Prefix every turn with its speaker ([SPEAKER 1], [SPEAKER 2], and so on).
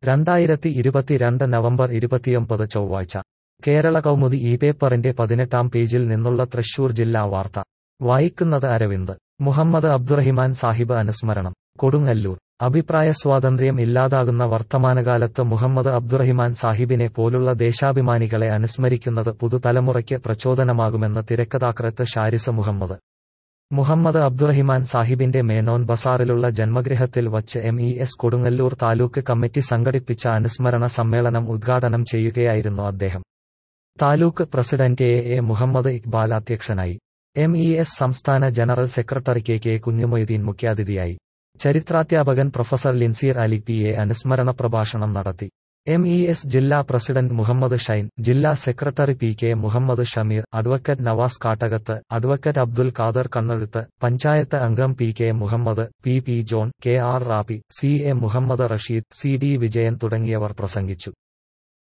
[SPEAKER 1] രണ്ടായിരത്തി ഇരുപത്തിരണ്ട് നവംബർ ഇരുപത്തിയൊമ്പത് ചൊവ്വാഴ്ച കേരള കൗമുദി ഈ പേപ്പറിന്റെ പതിനെട്ടാം പേജിൽ നിന്നുള്ള തൃശൂർ ജില്ലാ വാർത്ത വായിക്കുന്നത് അരവിന്ദ് മുഹമ്മദ് അബ്ദുറഹിമാൻ സാഹിബ് അനുസ്മരണം കൊടുങ്ങല്ലൂർ അഭിപ്രായ സ്വാതന്ത്ര്യം ഇല്ലാതാകുന്ന വർത്തമാനകാലത്ത് മുഹമ്മദ് അബ്ദുറഹിമാൻ സാഹിബിനെ പോലുള്ള ദേശാഭിമാനികളെ അനുസ്മരിക്കുന്നത് പുതുതലമുറയ്ക്ക് പ്രചോദനമാകുമെന്ന് തിരക്കഥാകൃത്ത് ഷാരിസ് മുഹമ്മദ് മുഹമ്മദ് അബ്ദുറഹിമാൻ സാഹിബിന്റെ മേനോൻ ബസാറിലുള്ള ജന്മഗൃഹത്തിൽ വച്ച് M E S Kodungallur taluk committee സംഘടിപ്പിച്ച അനുസ്മരണ സമ്മേളനം ഉദ്ഘാടനം ചെയ്യുകയായിരുന്നു അദ്ദേഹം taluk president A A Muhammad Iqbal അധ്യക്ഷനായി എം ഇ എസ് സംസ്ഥാന general secretary K K Kunhumoideen മുഖ്യാതിഥിയായി ചരിത്രാധ്യാപകൻ professor Linseer Ali P A അനുസ്മരണ പ്രഭാഷണം നടത്തി എം ഇ എസ് ജില്ലാ പ്രസിഡന്റ് മുഹമ്മദ് ഷൈൻ ജില്ലാ secretary P K Muhammad Shameer advocate Nawas Kattakath advocate Abdul Khader Kannezhuthu panchayat അംഗം P K Muhammad P P John K R Rabi C A Muhammad Rasheed C D Vijayan തുടങ്ങിയവർ പ്രസംഗിച്ചു